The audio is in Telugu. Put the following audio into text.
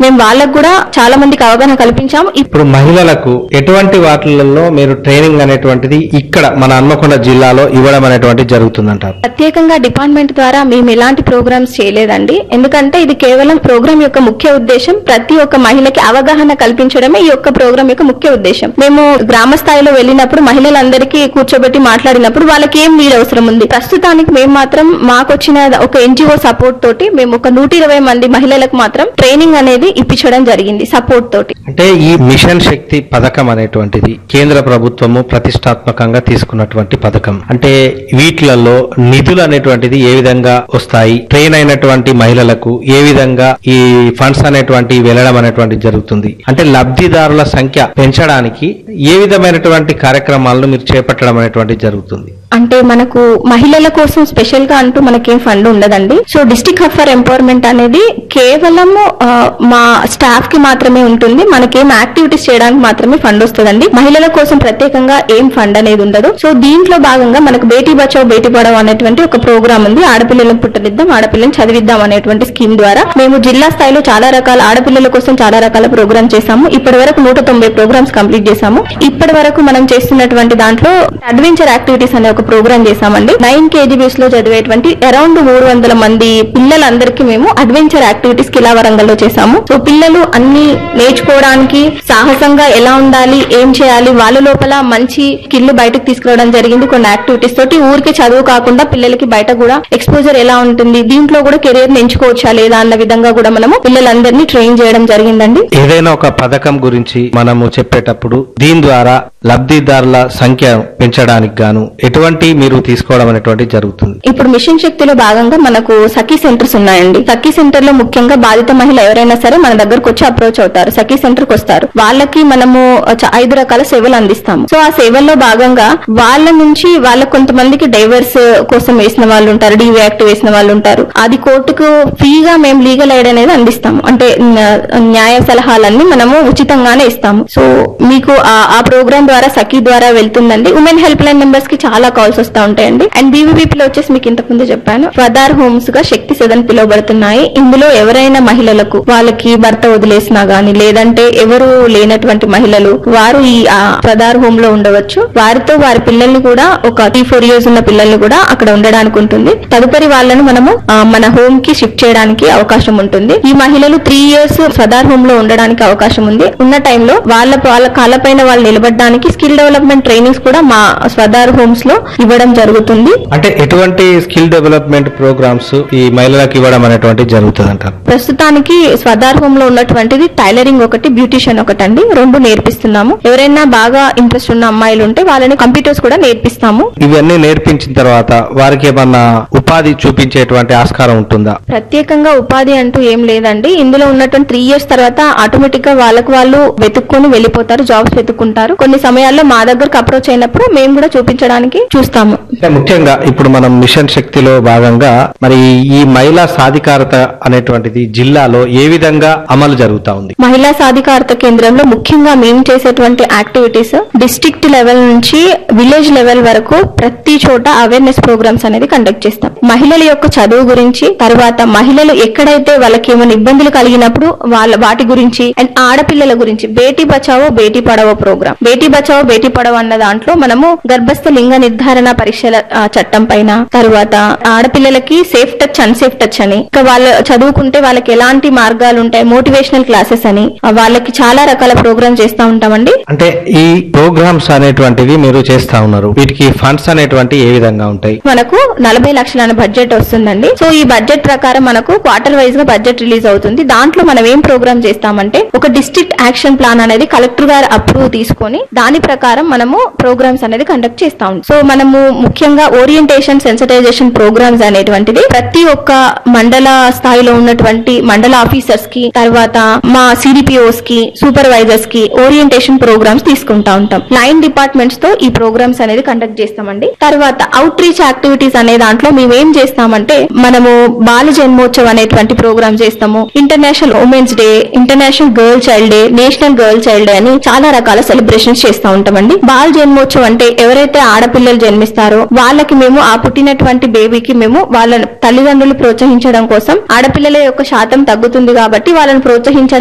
మేము వాళ్ళకు కూడా చాలా మందికి అవగాహన కల్పించాము ఇప్- ఇప్పుడు మహిళలకు ఎటువంటి వాటిలలో మీరు ట్రైనింగ్ అనేటువంటిది ఇక్కడ మన హన్మకొండ జిల్లాలో ఇవ్వడం అనేటువంటిది జరుగుతుందంటారు ప్రత్యేకంగా డిపార్ట్మెంట్ ద్వారా మేము ఎలాంటి ప్రోగ్రామ్స్ చేయలేదండి ఎందుకంటే ఇది కేవలం ప్రోగ్రామ్ యొక్క ముఖ్య ఉద్దేశం ప్రతి ఒక్క మహిళకి అవగాహన కల్పించడమే ఈ యొక్క ప్రోగ్రామ్ యొక్క ముఖ్య ఉద్దేశం మేము గ్రామ స్థాయిలో వెళ్ళినప్పుడు మహిళలందరికీ కూర్చోబెట్టి మాట్లాడినప్పుడు వాళ్ళకి ఏం నీడ్ అవసరం ఉంది ప్రస్తుతానికి మేము మాత్రం మాకు వచ్చిన ఒక ఎన్జిఓ సపోర్ట్ తోటి మేము ఒక నూట ఇరవై మంది మహిళలకు మాత్రం ట్రైనింగ్ అనేది ఇప్పించడం జరిగింది సపోర్ట్ తోటి అంటే ఈ మిషన్ శక్తి పథకం అనేటువంటిది కేంద్ర ప్రభుత్వము ప్రతిష్టాత్మకంగా తీసుకున్నటువంటి పథకం అంటే వీటిలలో నిధులు అనేటువంటిది ఏ విధంగా వస్తాయి ట్రైన్ అయినటువంటి మహిళలకు ఏ విధంగా ఈ ఫండ్స్ అనేటువంటి వెళ్ళడం అనేటువంటి జరుగుతుంది అంటే లబ్ధిదారుల సంఖ్య పెంచడానికి ఏ విధమైనటువంటి కార్యక్రమాలను మీరు చేపట్టడం అనేటువంటి జరుగుతుంది అంటే మనకు మహిళల కోసం స్పెషల్ గా అంటూ మనకేం ఫండ్ ఉండదండి so district hub for empowerment అనేది కేవలం మా స్టాఫ్ కి మాత్రమే ఉంటుంది మనకేం యాక్టివిటీస్ చేయడానికి మాత్రమే ఫండ్ వస్తుందండి మహిళల కోసం ప్రత్యేకంగా ఏం ఫండ్ అనేది ఉండదు సో దీంట్లో భాగంగా మనకు బేటీ బచావ్ బేటీ పడావ్ అనేటువంటి ఒక ప్రోగ్రామ్ ఉంది ఆడపిల్లలకు పుట్టనిద్దాం ఆడపిల్లని చదివిద్దాం అనేటువంటి స్కీమ్ ద్వారా మేము జిల్లా స్థాయిలో చాలా రకాల ఆడపిల్లల కోసం చాలా రకాల ప్రోగ్రామ్ చేశాము ఇప్పటి వరకు నూట తొంభై ప్రోగ్రామ్స్ కంప్లీట్ చేశాము ఇప్పటి వరకు మనం చేస్తున్నటువంటి దాంట్లో అడ్వెంచర్ యాక్టివిటీస్ అనే ఒక ప్రోగ్రామ్ చేశామండి నైన్ కేజీబీస్ లో చదివేటువంటి అరౌండ్ మూడు వందల మంది పిల్లలందరికీ మేము అడ్వెంచర్ యాక్టివిటీస్ కిలా వరంగల్లో చేశాము సో పిల్లలు అన్ని నేర్చుకోవడానికి సాహసంగా ఎలా ఉండాలి ఏం చేయాలి వాళ్ళ లోపల మంచి స్కిల్ బయటకు తీసుకురావడం జరిగింది కొన్ని యాక్టివిటీస్ తోటి ఊరికి చదువు కాకుండా పిల్లలకి బయట కూడా ఎక్స్పోజర్ ఎలా ఉంటుంది దీంట్లో కూడా కెరీర్ ఎంచుకోవచ్చా లేదా అన్న విధంగా కూడా మనము పిల్లలందరినీ ట్రైన్ చేయడం జరిగిందండి ఏదైనా ఒక పథకం గురించి మనము చెప్పేటప్పుడు దీని ద్వారా లబ్ధిదారుల సంఖ్య పెంచడానికి గాను ఎటువంటి మీరు తీసుకోవడం అనేటువంటి జరుగుతుంది ఇప్పుడు మిషన్ శక్తిలో భాగంగా మనకు సఖీ సెంటర్స్ ఉన్నాయండి సఖీ సెంటర్ లో ముఖ్యంగా బాధిత మహిళ ఎవరైనా సరే మన దగ్గరకు వచ్చి అప్రోచ్ అవుతారు సఖీ సెంటర్ కి వస్తారు వాళ్ళకి మనము చ- ఐదు రకాల సేవలు అందిస్తాము సో ఆ సేవల్లో భాగంగా వాళ్ళ నుంచి వాళ్ళ కొంతమందికి డైవర్స్ కోసం వేసిన వాళ్ళు ఉంటారు డివియాక్ట్ వేసిన వాళ్ళు ఉంటారు అది కోర్టుకు ఫ్రీగా మేము లీగల్ ఎయిడ్ అనేది అందిస్తాము అంటే న- న్యాయ సలహాలన్నీ మనము ఉచితంగానే ఇస్తాము సో మీకు ఆ- ఆ ప్రోగ్రామ్ ద్వారా సఖీ ద్వారా వెళ్తుందండి ఉమెన్ హెల్ప్ లైన్ నెంబర్స్ కి చాలా కాల్స్ వస్తూ ఉంటాయండి అండ్ బీవీపీలో వచ్చేసి మీకు ఇంతకు ముందు చెప్పాను ఫదార్ హోమ్స్ గా శక్తి సదన్ పిలువబడుతున్నాయి ఇందులో ఎవరైనా మహిళలకు వాళ్ళకి భర్త వదిలేసినా గానీ లేదంటే ఎవరు లేనటువంటి మహిళలు వారు ఈ ఆ, ఫదార్ హోమ్ లో ఉండవచ్చు వారితో వారి పిల్లల్ని కూడా ఒక త్రీ ఫోర్ ఇయర్స్ ఉన్న పిల్లల్ని కూడా అక్కడ ఉండడానికి ఉంటుంది తదుపరి వాళ్ళను మనము ఆ, మన హోమ్ కి షిఫ్ట్ చేయడానికి అవకాశం ఉంటుంది ఈ మహిళలు త్రీ ఇయర్స్ సదార్ హోమ్ లో ఉండడానికి అవకాశం ఉంది ఉన్న టైంలో వాళ్ళ వాళ్ళ కాళ్ళపైన వాళ్ళు నిలబడడానికి స్కిల్ డెవలప్మెంట్ ట్రైనింగ్స్ కూడా మా స్వదార్ హోమ్స్ లో ఇవ్వడం జరుగుతుంది అంటే ఎటువంటి స్కిల్ డెవలప్మెంట్ ప్రోగ్రామ్స్ ఈ మహిళలకు ఇవ్వడం అనేటువంటి జరుగుతుంది అంటారు ప్రస్తుతానికి స్వదార్ హోమ్ లో ఉన్నటువంటిది టైలరింగ్ ఒకటి బ్యూటిషియన్ ఒకటి అండి రెండు నేర్పిస్తున్నాము ఎవరైనా బాగా ఇంట్రెస్ట్ ఉన్న అమ్మాయిలు ఉంటే వాళ్ళని కంప్యూటర్స్ కూడా నేర్పిస్తాము ఇవన్నీ నేర్పించిన తర్వాత వారికి ఏమన్నా ఉపాధి చూపించేటువంటి ఆస్కారం ఉంటుందా ప్రత్యేకంగా ఉపాధి అంటూ ఏం లేదండి ఇందులో ఉన్నటువంటి త్రీ ఇయర్స్ తర్వాత ఆటోమేటిక్ గా వాళ్ళకు వాళ్ళు వెతుక్కొని వెళ్ళిపోతారు జాబ్స్ వెతుక్కుంటారు కొన్ని సమయాల్లో మా దగ్గరకు అప్రోచ్ అయినప్పుడు మేము కూడా చూపించడానికి చూస్తాము అంటే ముఖ్యంగా ఇప్పుడు మనం మిషన్ శక్తిలో భాగంగా మరి ఈ మహిళా సాధికారత అనేటువంటిది జిల్లాలో ఏ విధంగా అమలు జరుగుతా ఉంది మహిళా సాధికారత కేంద్రంలో ముఖ్యంగా మేము చేసేటువంటి యాక్టివిటీస్ డిస్ట్రిక్ట్ లెవెల్ నుంచి విలేజ్ లెవెల్ వరకు ప్రతి చోట అవేర్నెస్ ప్రోగ్రామ్స్ అనేది కండక్ట్ చేస్తాం మహిళల యొక్క చదువు గురించి తర్వాత మహిళలు ఎక్కడైతే వాళ్ళకి ఏమైనా ఇబ్బందులు కలిగినప్పుడు వాళ్ళ వాటి గురించి అండ్ ఆడపిల్లల గురించి బేటీ బచావో బేటీ పడవో ప్రోగ్రామ్ బేటీ బచావో బేటీ పడవో అన్న దాంట్లో మనము గర్భస్థ లింగ నిర్ధారణ పరీక్షల ఆ, చట్టం పైన తర్వాత ఆడపిల్లలకి సేఫ్ టచ్ అన్సేఫ్ టచ్ అని ఇంకా వాళ్ళు చదువుకుంటే వాళ్ళకి ఎలాంటి మార్గాలు ఉంటాయి మోటివేషనల్ క్లాసెస్ అని ఆ, వాళ్ళకి చాలా రకాల ప్రోగ్రామ్ చేస్తా ఉంటామండి అంటే ఈ ప్రోగ్రామ్స్ అనేటువంటివి మీరు చేస్తా ఉన్నారు వీటికి ఫండ్స్ అనేటువంటి ఏ విధంగా ఉంటాయి మనకు నలభై లక్షల బడ్జెట్ వస్తుందండి సో ఈ బడ్జెట్ ప్రకారం మనకు క్వార్టర్ వైజ్ గా బడ్జెట్ రిలీజ్ అవుతుంది దాంట్లో మనం ఏం ప్రోగ్రామ్ చేస్తామంటే ఒక డిస్ట్రిక్ట్ యాక్షన్ ప్లాన్ అనేది కలెక్టర్ గారు అప్రూవ్ తీసుకొని దాని ప్రకారం మనము ప్రోగ్రామ్స్ అనేది కండక్ట్ చేస్తా ఉంటాం సో మనము ముఖ్యంగా ఓరియంటేషన్ సెన్సిటైజేషన్ ప్రోగ్రామ్స్ అనేటువంటిది ప్రతి ఒక్క మండల స్థాయిలో ఉన్నటువంటి మండల ఆఫీసర్స్ కి తర్వాత మా సిడిపిఓస్ కి సూపర్వైజర్స్ కి ఓరియంటేషన్ ప్రోగ్రామ్స్ తీసుకుంటా ఉంటాం లైన్ డిపార్ట్మెంట్స్ తో ఈ ప్రోగ్రామ్స్ అనేది కండక్ట్ చేస్తామండి తర్వాత అవుట్ రీచ్ యాక్టివిటీస్ అనే దాంట్లో మేము ఏం చేస్తామంటే మనము బాల జన్మోత్సవ్ అనేటువంటి ప్రోగ్రామ్ చేస్తాము international women's day international girl child day national girl child day అని చాలా రకాల సెలబ్రేషన్స్ చేస్తూ ఉంటామండి బాల జన్మోత్సవం అంటే ఎవరైతే ఆడపిల్లలు జన్మిస్తారో వాళ్ళకి మేము ఆ పుట్టినటువంటి బేబీకి మేము వాళ్ళ తల్లిదండ్రులు ప్రోత్సహించడం కోసం ఆడపిల్లల యొక్క శాతం తగ్గుతుంది కాబట్టి వాళ్ళని ప్రోత్సహించడం